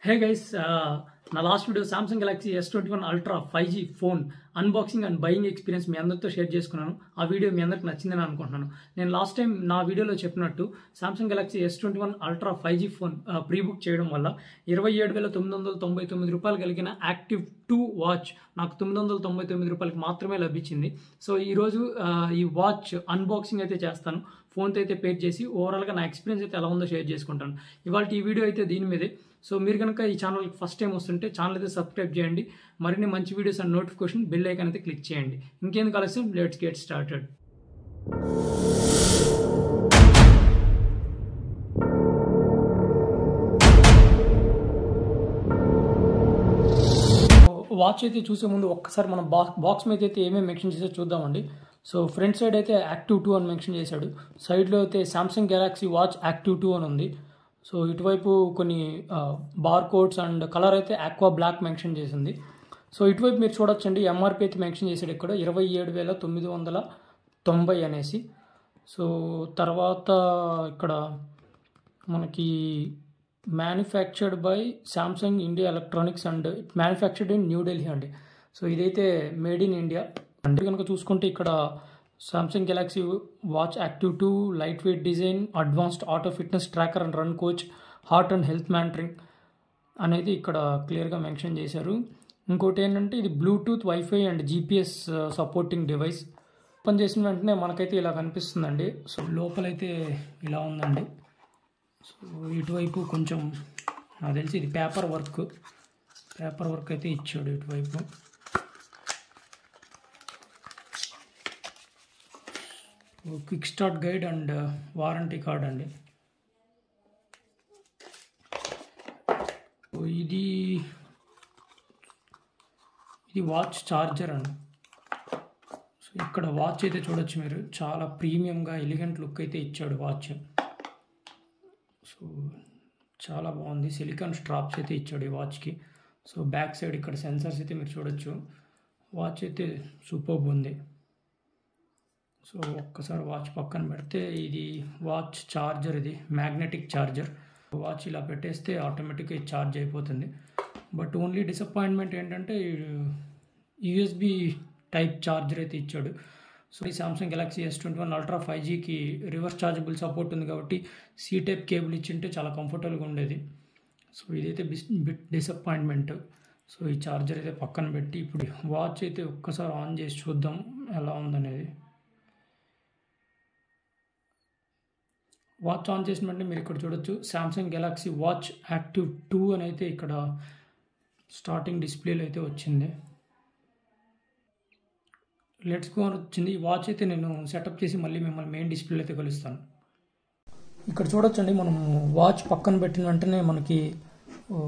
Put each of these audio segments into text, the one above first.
హే guys నా last video Samsung Galaxy S twenty one Ultra five G phone unboxing and buying experience మీ అందరితో share చేసుకున్నాను ఆ video మీ అందరికి నచ్చిందని అనుకుంటున్నాను నేను లాస్ట్ టైం నా వీడియోలో చెప్పినట్టు Samsung Galaxy S twenty one Ultra five G phone pre book చేయడం వల్ల ఇరవై ఏడు వేల తొమ్మిది వందల తొంభై తొమ్మిది రూపాయలు కలిగిన యాక్టివ్ టూ వాచ్ నాకు తొమ్మిది వందల తొంభై తొమ్మిది రూపాయలకి మాత్రమే లభించింది సో ఈరోజు ఆ, ఈ వాచ్ అన్బాక్సింగ్ అయితే చేస్తాను ఫోన్తో అయితే పేర్ చేసి ఓవరాల్గా నా ఎక్స్పీరియన్స్ అయితే ఎలా ఉందో షేర్ చేసుకుంటాను ఇవాళ ఈ వీడియో అయితే దీని మీదే సో మీరు కనుక ఈ ఛానల్కి ఫస్ట్ టైం వస్తుంటే ఛానల్ అయితే సబ్స్క్రైబ్ చేయండి మరిన్ని మంచి videos and notification bell icon అయితే క్లిక్ చేయండి ఇంకేందుకు ఆలస్యం లెట్స్ గెట్ స్టార్టెడ్ వాచ్ అయితే చూసే ముందు ఒక్కసారి మనం బాక్స్ బాక్స్ మీద అయితే ఏమేమి మెన్షన్ చేసో చూద్దామండి సో ఫ్రంట్ సైడ్ అయితే యాక్టివ్ టూ అని మెన్షన్ చేశాడు సైడ్లో అయితే Samsung Galaxy Watch Active two అని ఉంది సో ఇటువైపు కొన్ని బార్ కోడ్స్ అండ్ కలర్ అయితే ఆక్వా బ్లాక్ మెన్షన్ చేసింది సో ఇటువైపు మీరు చూడొచ్చండి ఎంఆర్పి అయితే మెన్షన్ చేశాడు ఇక్కడ ఇరవై ఏడు వేల తొమ్మిది వందల తొంభై అనేసి సో తర్వాత ఇక్కడ మనకి manufactured by Samsung India electronics and manufactured in New Delhi అండి సో ఇదైతే మేడ్ ఇన్ ఇండియా అంటే కనుక చూసుకుంటే ఇక్కడ Samsung Galaxy Watch Active two light weight design advanced auto fitness tracker and run coach heart and health monitoring అనేది ఇక్కడ క్లియర్గా mention చేశారు ఇంకోటి ఏంటంటే ఇది Bluetooth wifi and GPS supporting device open చేసిన వెంటనే మనకైతే ఇలా కనిపిస్తుందండి సో లోపలైతే ఇలా ఉందండి సో ఇటువైపు కొంచెం నాకు తెలిసి ఇది పేపర్ వర్క్ పేపర్ వర్క్ అయితే ఇచ్చాడు ఇటువైపు quick start guide and warranty card అండి సో ఇది ఇది వాచ్ ఛార్జర్ అండి సో ఇక్కడ వాచ్ అయితే చూడొచ్చు మీరు చాలా ప్రీమియంగా ఎలిగెంట్ లుక్ అయితే ఇచ్చాడు వాచ్ సో చాలా బాగుంది సిలికాన్ స్ట్రాప్స్ అయితే ఇచ్చాడు ఈ వాచ్కి సో బ్యాక్ సైడ్ ఇక్కడ సెన్సర్స్ అయితే మీరు చూడొచ్చు వాచ్ అయితే సూపర్బ్ ఉంది సో ఒక్కసారి వాచ్ పక్కన పెడితే ఇది వాచ్ ఛార్జర్ ఇది మ్యాగ్నెటిక్ ఛార్జర్ వాచ్ ఇలా పెట్టేస్తే ఆటోమేటిక్గా ఛార్జ్ అయిపోతుంది బట్ ఓన్లీ డిసప్పాయింట్మెంట్ ఏంటంటే యూఎస్బి టైప్ ఛార్జర్ అయితే ఇచ్చాడు సో ఈ Samsung Galaxy S twenty one Ultra five జీకి రివర్స్ ఛార్జబుల్ సపోర్ట్ ఉంది కాబట్టి సి టైప్ కేబుల్ ఇచ్చింటే చాలా కంఫర్టబుల్గా ఉండేది సో ఇదైతే బిస్ బిట్ డిసప్పాయింట్మెంట్ సో ఈ ఛార్జర్ అయితే పక్కన పెట్టి ఇప్పుడు వాచ్ అయితే ఒక్కసారి ఆన్ చేసి చూద్దాం ఎలా ఉందనేది వాచ్ ఆన్ చేసిన వెంటనే మీరు ఇక్కడ చూడొచ్చు Samsung Galaxy Watch Active two అని అయితే ఇక్కడ స్టార్టింగ్ డిస్ప్లేలో అయితే వచ్చింది లెట్స్ గో అని వచ్చింది ఈ వాచ్ అయితే నేను సెటప్ చేసి మళ్ళీ మిమ్మల్ని మెయిన్ డిస్ప్లేలో అయితే కలుస్తాను ఇక్కడ చూడొచ్చండి మనం వాచ్ పక్కన పెట్టిన వెంటనే మనకి ఓ,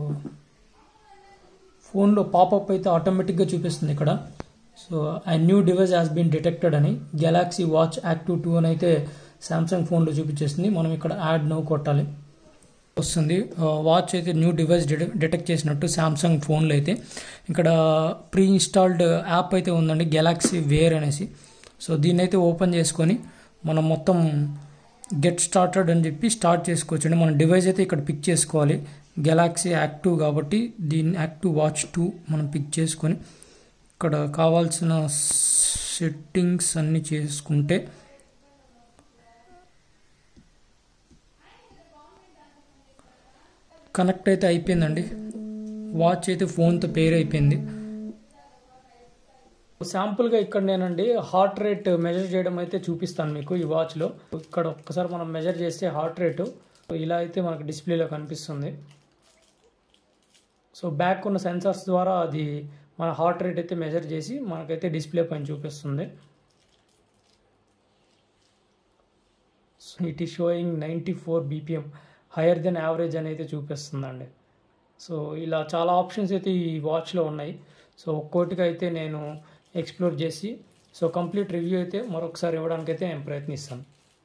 ఫోన్లో పాపప్ అయితే ఆటోమేటిక్గా చూపిస్తుంది ఇక్కడ so I new device has been detected అని గెలాక్సీ వాచ్ యాక్టివ్ టూ అని అయితే సామ్సంగ్ ఫోన్లో చూపించేస్తుంది మనం ఇక్కడ యాడ్ నో కొట్టాలి వస్తుంది వాచ్ అయితే న్యూ డివైస్ డిటెక్ట్ చేసినట్టు సామ్సంగ్ ఫోన్లో అయితే ఇక్కడ ప్రీ ఇన్స్టాల్డ్ యాప్ అయితే ఉందండి గెలాక్సీ వేర్ అనేసి సో దీన్ని అయితే ఓపెన్ చేసుకొని మనం మొత్తం గెట్ స్టార్టెడ్ అని చెప్పి స్టార్ట్ చేసుకోవచ్చు మన డివైస్ అయితే ఇక్కడ పిక్ చేసుకోవాలి గెలాక్సీ యాక్టివ్ కాబట్టి దీన్ని యాక్టివ్ వాచ్ టూ మనం పిక్ చేసుకొని ఇక్కడ కావాల్సిన సెట్టింగ్స్ అన్నీ చేసుకుంటే కనెక్ట్ అయితే అయిపోయిందండి వాచ్ అయితే ఫోన్తో పేర్ అయిపోయింది శాంపుల్గా ఇక్కడ నేనండి హార్ట్ రేట్ మెజర్ చేయడం అయితే చూపిస్తాను మీకు ఈ వాచ్లో ఇక్కడ ఒక్కసారి మనం మెజర్ చేస్తే హార్ట్ రేటు ఇలా అయితే మనకు డిస్ప్లేలో కనిపిస్తుంది సో బ్యాక్ ఉన్న సెన్సార్స్ ద్వారా అది మన హార్ట్ రేట్ అయితే మెజర్ చేసి మనకైతే డిస్ప్లే పైన చూపిస్తుంది it is showing ninety four BPM higher than average అని అయితే చూపిస్తుందండి సో ఇలా చాలా ఆప్షన్స్ అయితే ఈ వాచ్లో ఉన్నాయి సో ఒక్కోటిగా అయితే నేను ఎక్స్ప్లోర్ చేసి సో కంప్లీట్ రివ్యూ అయితే మరొకసారి ఇవ్వడానికి అయితే నేను ప్రయత్నిస్తాను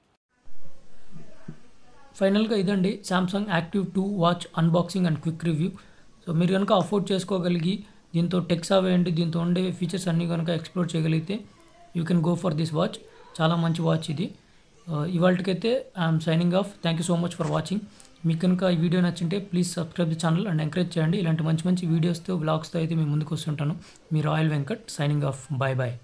ఫైనల్గా ఇదండి Samsung Active two watch unboxing and quick review so మీరు కనుక అఫోర్డ్ చేసుకోగలిగి దీంతో టెక్స్ అవేయండి దీంతో ఉండే ఫీచర్స్ అన్నీ కనుక ఎక్స్ప్లోర్ చేయగలిగితే you can go for this watch చాలా మంచి వాచ్ ఇది ఇవాళకైతే I'm signing off thank you so much for watching మీకు కనుక ఈ వీడియో నచ్చింటే please subscribe the channel and encourage చేయండి ఇలాంటి మంచి మంచి వీడియోస్తో బ్లాగ్స్తో అయితే మేము ముందుకు వస్తుంటాను మీ Royal Venkat signing off bye bye